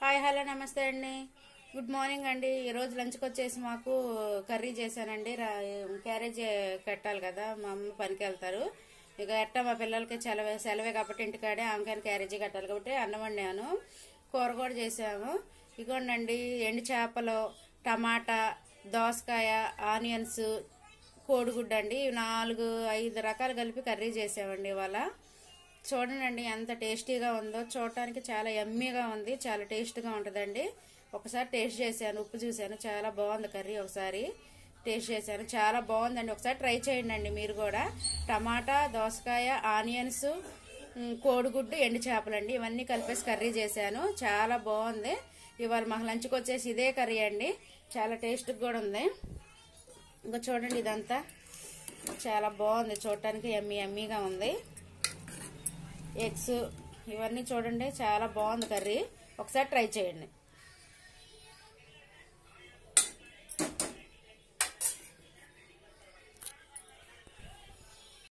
hi hello నమస్తే అండి good morning అండి ఈరోజు లంచ్కి వచ్చేసి మాకు కర్రీ చేశానండి రా- క్యారేజ్ కట్టాలి కదా మా అమ్మ పనికి వెళ్తారు ఇక ఎట్ట మా పిల్లలకి సెలవే సెలవే కాబట్టి ఇంటికాడే ఆమెకాయని క్యారేజీ కట్టాలి కాబట్టి అన్నం వండాను కూర కూడా చేసాము ఇగోండండి ఎండు చేపలు టమాటా దోసకాయ ఆనియన్స్ కోడిగుడ్డు అండి ఇవి నాలుగు ఐదు రకాలు కలిపి కర్రీ చేసామండి ఇవాళ చూడండి ఎంత టేస్టీగా ఉందో చూడటానికి చాలా ఎమ్మీగా ఉంది చాలా టేస్ట్గా ఉంటుందండి ఒకసారి టేస్ట్ చేశాను ఉప్పు చూశాను చాలా బాగుంది కర్రీ ఒకసారి టేస్ట్ చేశాను చాలా బాగుందండి ఒకసారి ట్రై చేయండి అండి మీరు కూడా టమాటా దోసకాయ ఆనియన్స్ ఉమ్, కోడిగుడ్డు ఎండు చేపలండి ఇవన్నీ కలిపేసి కర్రీ చేశాను చాలా బాగుంది ఇవాళ మాకు లంచ్కి వచ్చేసి ఇదే కర్రీ అండి చాలా టేస్ట్గా కూడా ఉంది ఇంకా చూడండి ఇదంతా చాలా బాగుంది చూడటానికి ఎమ్మీ ఎమ్మీగా ఉంది ఎగ్స్ ఇవన్నీ చూడండి చాలా బాగుంది కర్రీ ఒకసారి ట్రై చేయండి